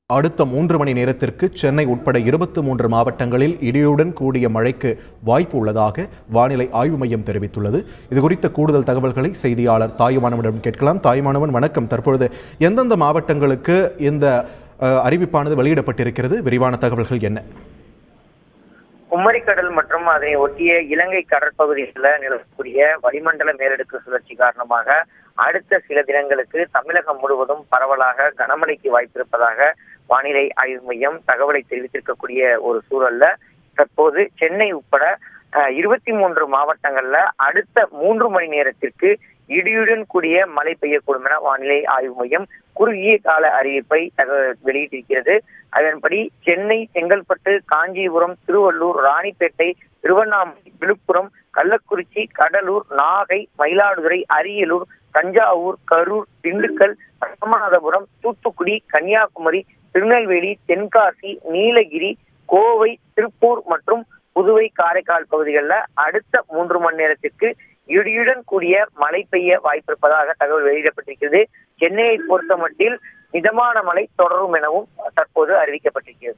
அடுத்த மூன்று மணி நேரத்திற்கு சென்னை உட்பட இருபத்தி மூன்று மாவட்டங்களில் இடியுடன் கூடிய மழைக்கு வாய்ப்பு உள்ளதாக வானிலை ஆய்வு மையம் தெரிவித்துள்ளது இது குறித்த கூடுதல் தகவல்களை செய்தியாளர் தாயுமானவனிடம் கேட்கலாம் தாயுமானவன் வணக்கம் தற்பொழுது எந்தெந்த மாவட்டங்களுக்கு இந்த அஹ், அறிவிப்பானது வெளியிடப்பட்டிருக்கிறது விரிவான தகவல்கள் என்ன குமரிக்கடல் மற்றும் அதை ஒட்டிய இலங்கை கடற்பகுதிகளில் நிலவக்கூடிய வளிமண்டல மேலடுக்கு சுழற்சி காரணமாக அடுத்த சில தினங்களுக்கு தமிழகம் முழுவதும் பரவலாக கனமழைக்கு வாய்ப்பிருப்பதாக வானிலை ஆய்வு மையம் தகவலை தெரிவித்திருக்கக்கூடிய ஒரு சூழல்ல தற்போது சென்னை உட்பட இருபத்தி மூன்று மாவட்டங்கள்ல அடுத்த மூன்று மணி நேரத்திற்கு இடியுடன் கூடிய மழை பெய்யக்கூடும் என வானிலை ஆய்வு மையம் குறுகிய கால அறிவிப்பை தக- வெளியிட்டிருக்கிறது அதன்படி சென்னை செங்கல்பட்டு காஞ்சிபுரம் திருவள்ளூர் ராணிப்பேட்டை திருவண்ணாமலை விழுப்புரம் கள்ளக்குறிச்சி கடலூர் நாகை மயிலாடுதுறை அரியலூர் தஞ்சாவூர் கரூர் திண்டுக்கல் ராமநாதபுரம் தூத்துக்குடி கன்னியாகுமரி திருநெல்வேலி தென்காசி நீலகிரி கோவை திருப்பூர் மற்றும் புதுவை காரைக்கால் பகுதிகளில் அடுத்த மூன்று மணி நேரத்திற்கு இடியுடன் கூடிய மழை பெய்ய வாய்ப்பிருப்பதாக தகவல் வெளியிடப்பட்டிருக்கிறது சென்னையை பொறுத்தமட்டில் மிதமான மழை தொடரும் எனவும் தற்போது அறிவிக்கப்பட்டிருக்கிறது